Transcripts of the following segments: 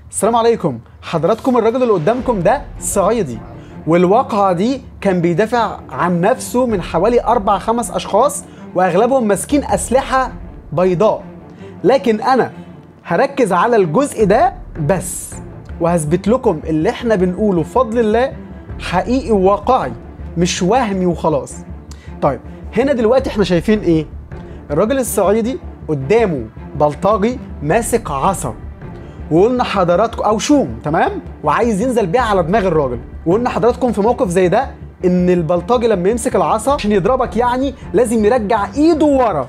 السلام عليكم حضراتكم الراجل اللي قدامكم ده صعيدي والواقعة دي كان بيدافع عن نفسه من حوالي أربع خمس أشخاص وأغلبهم ماسكين أسلحة بيضاء لكن أنا هركز على الجزء ده بس وهثبت لكم اللي احنا بنقوله بفضل الله حقيقي وواقعي مش وهمي وخلاص طيب هنا دلوقتي احنا شايفين ايه الراجل الصعيدي قدامه بلطجي ماسك عصا وقلنا حضراتكم او شوم تمام وعايز ينزل بيها على دماغ الراجل وقلنا حضراتكم في موقف زي ده ان البلطجي لما يمسك العصا عشان يضربك يعني لازم يرجع ايده ورا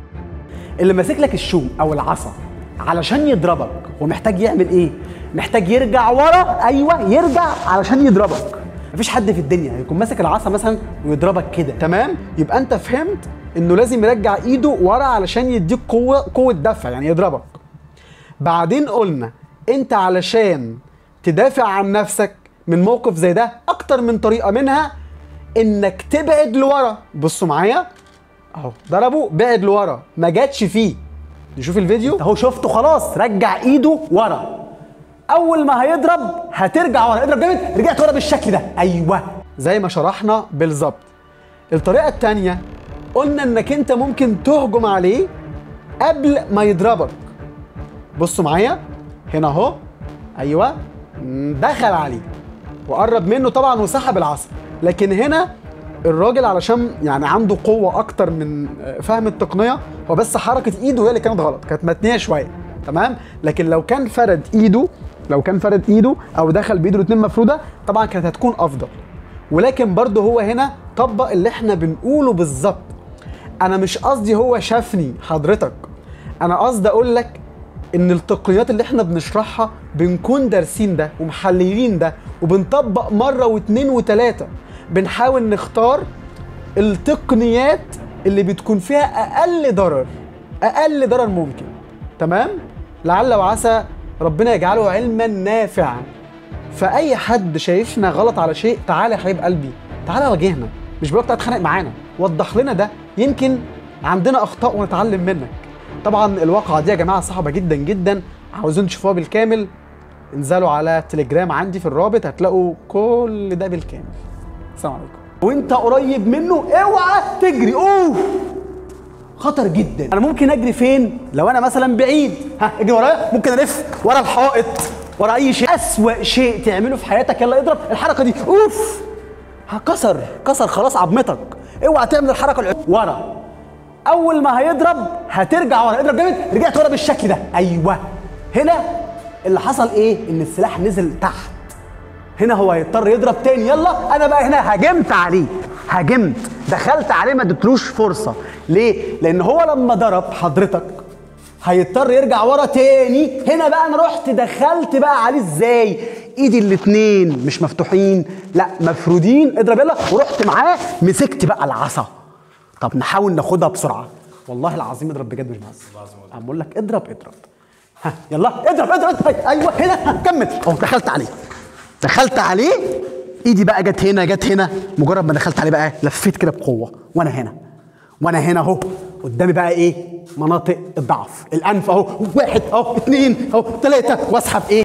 اللي ماسك لك الشوم او العصا علشان يضربك هو محتاج يعمل ايه محتاج يرجع ورا ايوه يرجع علشان يضربك مفيش حد في الدنيا هيكون ماسك العصا مثلا ويضربك كده تمام يبقى انت فهمت انه لازم يرجع ايده ورا علشان يديك قوه قوه دفع يعني يضربك بعدين قلنا انت علشان تدافع عن نفسك من موقف زي ده اكتر من طريقه منها انك تبعد لورا بصوا معايا اهو ضربه بعد لورا ما جاتش فيه نشوف الفيديو اهو شفته خلاص رجع ايده ورا اول ما هيضرب هترجع ورا اضرب جامد رجعت ورا بالشكل ده ايوه زي ما شرحنا بالظبط الطريقه الثانيه قلنا انك انت ممكن تهجم عليه قبل ما يضربك بصوا معايا هنا اهو ايوه مم، دخل عليه وقرب منه طبعا وسحب العصا لكن هنا الراجل علشان يعني عنده قوه اكتر من آه، فهم التقنيه هو بس حركه ايده هي اللي كانت غلط كانت متنيه شويه تمام لكن لو كان فرد ايده لو كان فرد ايده او دخل بايده الاتنين مفروده طبعا كانت هتكون افضل ولكن برضه هو هنا طبق اللي احنا بنقوله بالظبط انا مش قصدي هو شافني حضرتك انا قصدي اقول لك ان التقنيات اللي احنا بنشرحها بنكون دارسين ده ومحللين ده وبنطبق مره واتنين وتلاته بنحاول نختار التقنيات اللي بتكون فيها اقل ضرر اقل ضرر ممكن تمام لعل وعسى ربنا يجعله علما نافعا فاي حد شايفنا غلط على شيء تعالى يا حبيب قلبي تعالى واجهنا مش بقولك تعالى اتخانق معانا وضح لنا ده يمكن عندنا اخطاء ونتعلم منك طبعا الواقعه دي يا جماعه صعبه جدا جدا عاوزين تشوفوها بالكامل انزلوا على التليجرام عندي في الرابط هتلاقوا كل ده بالكامل السلام عليكم وانت قريب منه اوعى تجري اوف خطر جدا انا ممكن اجري فين لو انا مثلا بعيد ها اجري ورايا ممكن الف ورا الحائط ورا اي شيء اسوأ شيء تعمله في حياتك يلا اضرب الحركه دي اوف كسر كسر خلاص عظمتك اوعى تعمل الحركه الع- ورا اول ما هيضرب هترجع ورا اضرب جامد رجعت ورا بالشكل ده ايوه هنا اللي حصل ايه ان السلاح نزل تحت هنا هو هيضطر يضرب تاني يلا انا بقى هنا هاجمت عليه هاجمت دخلت عليه ما اديتلوش فرصه ليه لان هو لما ضرب حضرتك هيضطر يرجع ورا تاني هنا بقى انا رحت دخلت بقى عليه ازاي ايدي الاتنين مش مفتوحين لا مفرودين اضرب يلا ورحت معاه مسكت بقى العصا طب نحاول ناخدها بسرعه والله العظيم اضرب بجد مش بهزر انا بقول لك اضرب اضرب ها يلا اضرب اضرب اضرب ايوه هنا ها، كمل اهو دخلت عليه دخلت عليه ايدي بقى جت هنا جت هنا مجرد ما دخلت عليه بقى لفيت كده بقوه وانا هنا وانا هنا اهو قدامي بقى ايه مناطق الضعف الانف اهو واحد اهو اتنين اهو تلاته واسحب ايه